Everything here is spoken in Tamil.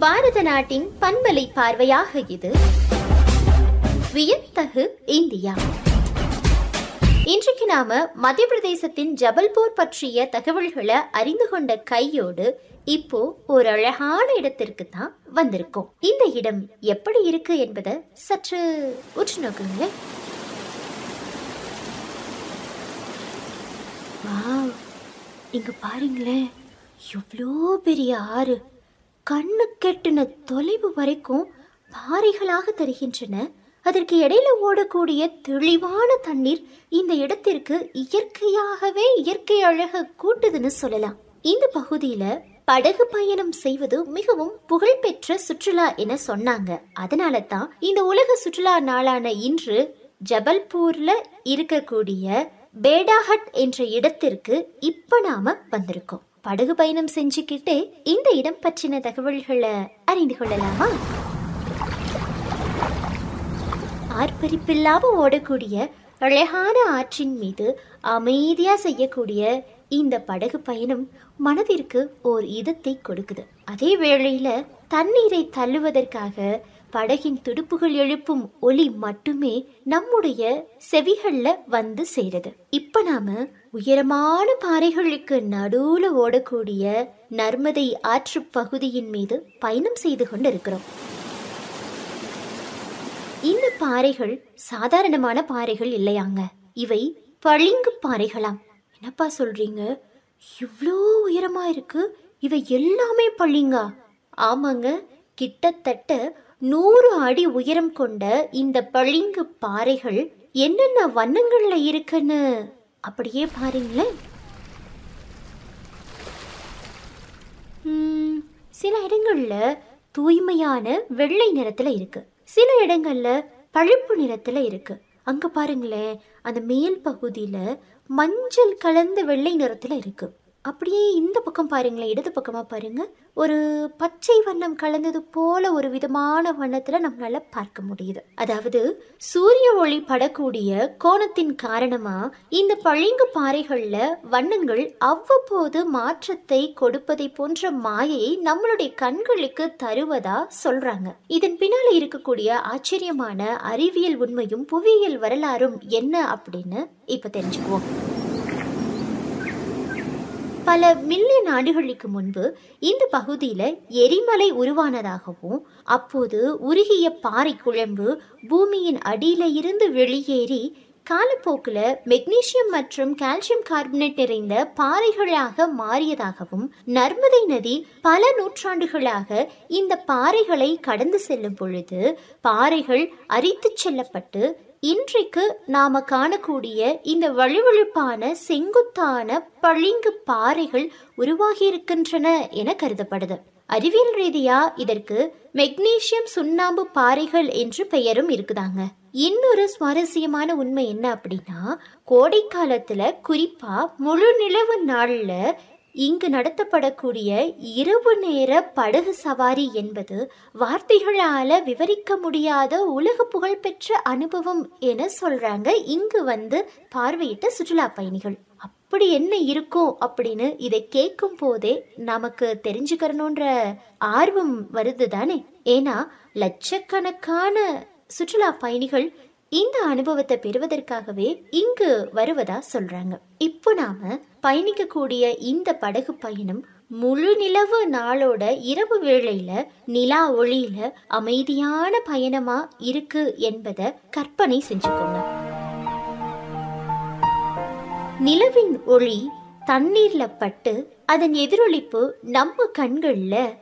பாரத நாட்டின் பண்பலை பார்வையாக இது வியத்தகு இந்தியா இன்றைக்கு நாம மத்திய பிரதேசத்தின் ஜபல்பூர் பற்றிய தகவல்களை அறிந்து கொண்ட கையோடு இப்போ ஒரு அழகான இடத்திற்கு தான் வந்திருக்கோம் இந்த இடம் எப்படி இருக்கு என்பதை சற்று உற்று நோக்குங்களேன் வாவ் இங்க பாருங்களேன் எவ்வளோ பெரிய ஆறு கண்ணு கெட்டின தொலைவு வரைக்கும் பாறைகளாக தருகின்றன அதற்கு இடையில ஓடக்கூடிய தெளிவான தண்ணீர் இந்த இடத்திற்கு இயற்கையாகவே இயற்கை அழக கூட்டுதுன்னு சொல்லலாம் இந்த பகுதியில படகு பயணம் செய்வது மிகவும் புகழ்பெற்ற சுற்றுலா என சொன்னாங்க அதனால தான் இந்த உலக சுற்றுலா நாளான இன்று ஜபல்பூர்ல இருக்கக்கூடிய பேடாஹட் என்ற இடத்திற்கு இப்ப நாம வந்திருக்கோம் படகு பயணம் செஞ்சுக்கிட்டே இந்த இடம் பற்றின தகவல்களை அறிந்து கொள்ளலாமா ஆர்ப்பரிப்பில்லாம ஓடக்கூடிய அழகான ஆற்றின் மீது அமைதியா செய்யக்கூடிய இந்த படகு பயணம் மனதிற்கு ஓர் இதத்தை கொடுக்குது அதே வேளையில தண்ணீரை தள்ளுவதற்காக படகின் துடுப்புகள் எழுப்பும் ஒலி மட்டுமே நம்முடைய செவிகள்ல வந்து சேருது இப்ப நாம உயரமான பாறைகளுக்கு நடுவுல ஓடக்கூடிய நர்மதை ஆற்று பகுதியின் மீது பயணம் செய்து கொண்டிருக்கிறோம் இந்த பாறைகள் சாதாரணமான பாறைகள் இல்லையாங்க இவை பளிங்கு பாறைகளாம் என்னப்பா சொல்றீங்க இவ்வளோ உயரமா இருக்கு இவை எல்லாமே பளிங்கா ஆமாங்க கிட்டத்தட்ட நூறு அடி உயரம் கொண்ட இந்த பளிங்கு பாறைகள் என்னென்ன வண்ணங்கள்ல இருக்குன்னு அப்படியே பாருங்களேன் ம், சில இடங்கள்ல தூய்மையான வெள்ளை நிறத்துல இருக்கு சில இடங்கள்ல பழுப்பு நிறத்துல இருக்கு அங்க பாருங்களேன் அந்த மேல் பகுதியில மஞ்சள் கலந்த வெள்ளை நிறத்துல இருக்கு அப்படியே இந்த பக்கம் பாருங்களேன் இடது பக்கமா பாருங்க ஒரு பச்சை வண்ணம் கலந்தது போல ஒரு விதமான வண்ணத்துல நம்மளால பார்க்க முடியுது அதாவது சூரிய ஒளி படக்கூடிய கோணத்தின் காரணமா இந்த பளிங்கு பாறைகள்ல வண்ணங்கள் அவ்வப்போது மாற்றத்தை கொடுப்பதை போன்ற மாயையை நம்மளுடைய கண்களுக்கு தருவதா சொல்றாங்க இதன் பின்னால இருக்கக்கூடிய ஆச்சரியமான அறிவியல் உண்மையும் புவியியல் வரலாறும் என்ன அப்படின்னு இப்ப தெரிஞ்சுக்குவோம் பல மில்லியன் ஆண்டுகளுக்கு முன்பு இந்த பகுதியில் எரிமலை உருவானதாகவும் அப்போது உருகிய பாறை குழம்பு பூமியின் அடியில இருந்து வெளியேறி காலப்போக்கில் மெக்னீசியம் மற்றும் கால்சியம் கார்பனேட் நிறைந்த பாறைகளாக மாறியதாகவும் நர்மதை நதி பல நூற்றாண்டுகளாக இந்த பாறைகளை கடந்து செல்லும் பொழுது பாறைகள் அரித்துச் செல்லப்பட்டு இன்றைக்கு நாம காணக்கூடிய இந்த வழுவழுப்பான செங்குத்தான பளிங்கு பாறைகள் உருவாகி இருக்கின்றன என கருதப்படுது அறிவியல் ரீதியா இதற்கு மெக்னீசியம் சுண்ணாம்பு பாறைகள் என்று பெயரும் இருக்குதாங்க இன்னொரு சுவாரஸ்யமான உண்மை என்ன அப்படின்னா கோடை காலத்துல குறிப்பா முழு நிலவு நாள்ல இங்கு நடத்தப்படக்கூடிய இரவு நேர படகு சவாரி என்பது வார்த்தைகளால விவரிக்க முடியாத உலக புகழ்பெற்ற அனுபவம் என சொல்றாங்க இங்கு வந்து பார்வையிட்ட சுற்றுலா பயணிகள் அப்படி என்ன இருக்கும் அப்படின்னு இதை கேட்கும் போதே நமக்கு தெரிஞ்சுக்கிறணுன்ற ஆர்வம் வருது தானே ஏன்னா லட்சக்கணக்கான சுற்றுலா பயணிகள் இந்த அனுபவத்தை பெறுவதற்காகவே இங்கு வருவதா சொல்றாங்க இப்போ நாம பயணிக்கக்கூடிய இந்த படகு பயணம் முழு நிலவு நாளோட இரவு வேளையில நிலா ஒளியில அமைதியான பயணமா இருக்கு என்பதை கற்பனை செஞ்சுக்கோங்க நிலவின் ஒளி தண்ணீர்ல பட்டு அதன் எதிரொலிப்பு நம்ம கண்கள்ல